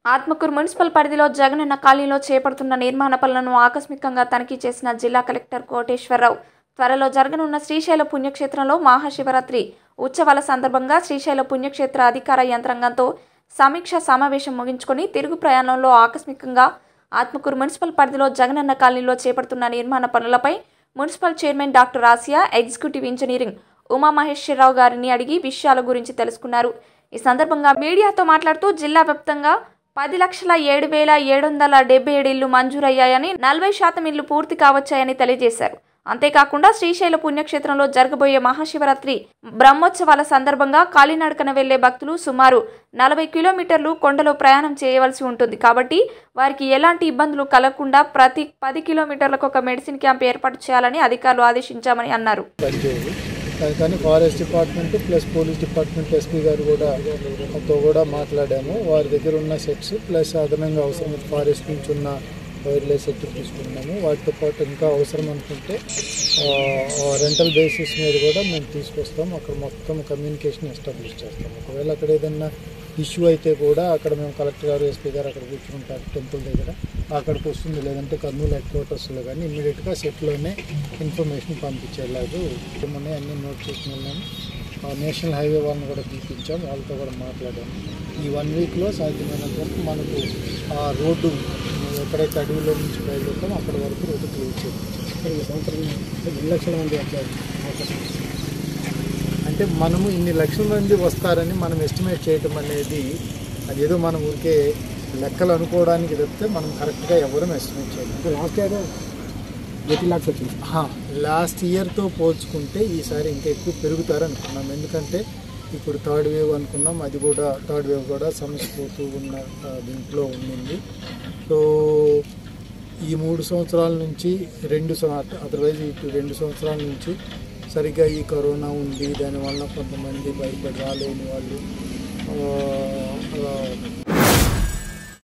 Atmakur municipal పరిధిలో జగనన్న కాలనీలో చేపడుతున్న నిర్మాణ పనులను ఆకస్మికంగా తనిఖీ చేసిన జిల్లా కలెక్టర్ కోటేశ్వరరావు త్వరలో జరగనున్న శ్రీశైల పుణ్యక్షేత్రంలో మహాశివరాత్రి ఉత్సవాల సందర్భంగా శ్రీశైల పుణ్యక్షేత్ర అధికార యంత్రాంగంతో సమీక్ష సమావేశం ముగించుకొని తిరుగు ప్రయాణంలో ఆకస్మికంగా ఆత్మకూరు మున్సిపల్ పరిధిలో జగనన్న కాలనీలో చేపడుతున్న నిర్మాణ పనులపై municipal chairman doctor Asiya executive engineering Umamaheswararao గారిని అడిగి విషయాల గురించి తెలుసుకున్నారు ఈ సందర్భంగా మీడియాతో మాట్లాడుతూ జిల్లా వ్యాప్తంగా పది లక్షల ఏడు వేల ఏడు వందల డెబ్బై ఏడు ఇళ్లు మంజూరయ్యాయని నలభై శాతం ఇళ్లు పూర్తి కావచ్చాయని తెలియజేశారు అంతేకాకుండా శ్రీశైల పుణ్యక్షేత్రంలో జరగబోయే మహాశివరాత్రి బ్రహ్మోత్సవాల సందర్భంగా కాలినడకన వెళ్లే భక్తులు సుమారు నలభై కిలోమీటర్లు కొండలో ప్రయాణం చేయవలసి ఉంటుంది కాబట్టి వారికి ఎలాంటి ఇబ్బందులు కలగకుండా ప్రతి పది కిలోమీటర్లకు ఒక మెడిసిన్ క్యాంప్ ఏర్పాటు చేయాలని అధికారులు ఆదేశించామని అన్నారు పనిచేయదు కానీ కానీ forest department plus police department SP గారు కూడా తో కూడా మాట్లాడాము వారి దగ్గర ఉన్న సెట్స్ ప్లస్ అదనంగా అవసరం ఫారెస్ట్ నుంచి ఉన్న వైర్లెస్ సెట్ తీసుకున్నాము వాటితో పాటు ఇంకా అవసరం అనుకుంటే రెంటల్ బేసిస్ మీద కూడా మేము తీసుకొస్తాం అక్కడ మొత్తం కమ్యూనికేషన్ ఎస్టాబ్లిష్ చేస్తాం ఒకవేళ అక్కడ ఏదన్నా ఇష్యూ అయితే కూడా అక్కడ మేము కలెక్టర్ గారు ఎస్పీ గారు అక్కడ కూర్చుంటారు టెంపుల్ దగ్గర అక్కడికి వస్తుంది లేదంటే కర్నూలు హెడ్ క్వార్టర్స్లో కానీ ఇమ్మీడియట్గా సెట్లోనే ఇన్ఫర్మేషన్ పంపించేలాగా మొన్న అన్ని నోట్ చేసుకుని వెళ్ళాము ఆ నేషనల్ హైవే వాళ్ళని కూడా పిలిపించాం వాళ్ళతో కూడా మాట్లాడాము ఈ వన్ వీక్లో సాధ్యమైనంత వరకు మనకు ఆ రోడ్డు ఎక్కడైతే అడవిలో నుంచి బయలుదేరుతామో అక్కడి వరకు రోడ్డు క్లియర్ చేయించాం ఈ సంవత్సరం రెండు లక్షల మంది వచ్చారు అంటే మనము ఇన్ని లక్షల మంది వస్తారని మనం ఎస్టిమేట్ చేయటం అనేది అది ఏదో మనం ఊరికే లెక్కలు అనుకోవడానికి తప్పితే మనం కరెక్ట్గా ఎవరూ ఎస్టిమేట్ చేయలేం లాస్ట్ ఇయర్ ఎయిటీ లాక్స్ వచ్చింది లాస్ట్ ఇయర్తో పోల్చుకుంటే ఈసారి ఇంకా ఎక్కువ పెరుగుతారు అనుకున్నాం ఎందుకంటే ఇప్పుడు థర్డ్ వేవ్ అనుకున్నాం అది కూడా థర్డ్ వేవ్ కూడా సమస్య పోతూ ఉన్న ఆ, దీంట్లో ఉండింది సో ఈ మూడు సంవత్సరాల నుంచి రెండు అదర్వైజ్ ఇటు రెండు సంవత్సరాల నుంచి సరిగ్గా ఈ కరోనా ఉంది దానివల్ల కొంతమంది భయపడి రాలేని వాళ్ళు ఆ, ఆ,